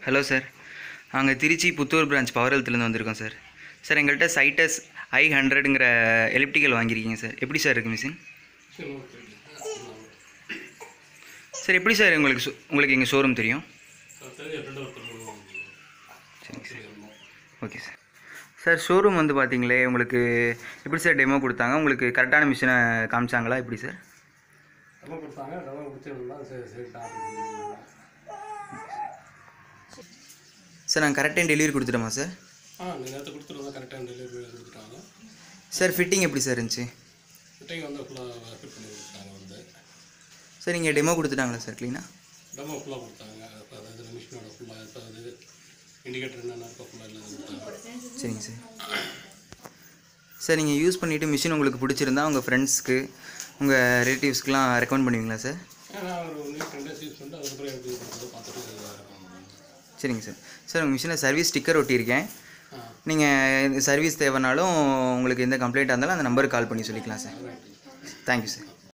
hello sir நாங்கள் Tiruchi Puthur branch power ஹெல்த்லேருந்து வந்திருக்கோம் சார் சார் எங்கள்கிட்ட சைட்டஸ் ஐ ஹண்ட்ரடுங்கிற எலிப்டிக்கல் வாங்கியிருக்கீங்க சார் எப்படி சார் இருக்குது மிஷின் சார் எப்படி சார் உங்களுக்கு ஷோ- உங்களுக்கு எங்கள் ஷோரூம் தெரியும் சரிங்க sir okay sir sir showroom வந்து பார்த்தீங்களே உங்களுக்கு எப்படி சார் டெமோ கொடுத்தாங்க உங்களுக்கு கரெக்டான மிஷினை காமிச்சாங்களா எப்படி சார் டெமோ கொடுத்தாங்க டெமோ கொடுத்துருந்தா சரி சரி ஆர்டர் சார் நாங்கள் கரெக்ட் டைம் டெலிவரி கொடுத்துட்டோமா சார் ஆ நேற்று கொடுத்துருந்தோம் கரெக்டாக டெலிவரி கொடுத்துட்டாங்க சார் ஃபிட்டிங் எப்படி சார் இருந்துச்சு ஃபிட்டிங் வந்து ஃபுல்லாக ஃபிட் பண்ணி கொடுத்தாங்க வந்து சார் நீங்கள் டெமோ கொடுத்துட்டாங்களா சார் க்ளீனாக டெமோ ஃபுல்லாக கொடுத்தாங்க இப்போ அதாவது மிஷினோட ஃபுல்லாக இப்போ அது இண்டிகேட்டர் என்னென்ன இருக்கோ ஃபுல்லாக எல்லாம் கொடுத்தாங்க சரிங்க சார் சார் நீங்கள் யூஸ் பண்ணிவிட்டு மிஷின் உங்களுக்கு பிடிச்சிருந்தா உங்கள் ஃப்ரெண்ட்ஸ்க்கு உங்கள் ரிலேட்டிவ்ஸ்க்குலாம் ரெக்கமெண்ட் பண்ணுவீங்களா சார் ஏன்னா ஒரு one week ten days use பண்ணிட்டு அதுக்கப்புறம் எப்படி இருக்கிறது பார்த்துட்டு சரிங்க சார் சார் உங்கள் மிஷினில் சர்வீஸ் ஸ்டிக்கர் ஒட்டியிருக்கேன் ஆ நீங்கள் சர்வீஸ் தேவைனாலும் உங்களுக்கு எந்த கம்ப்ளைண்ட்டாக இருந்தாலும் அந்த நம்பருக்கு கால் பண்ணி சொல்லிக்கலாம் சார் தேங்க்யூ சார்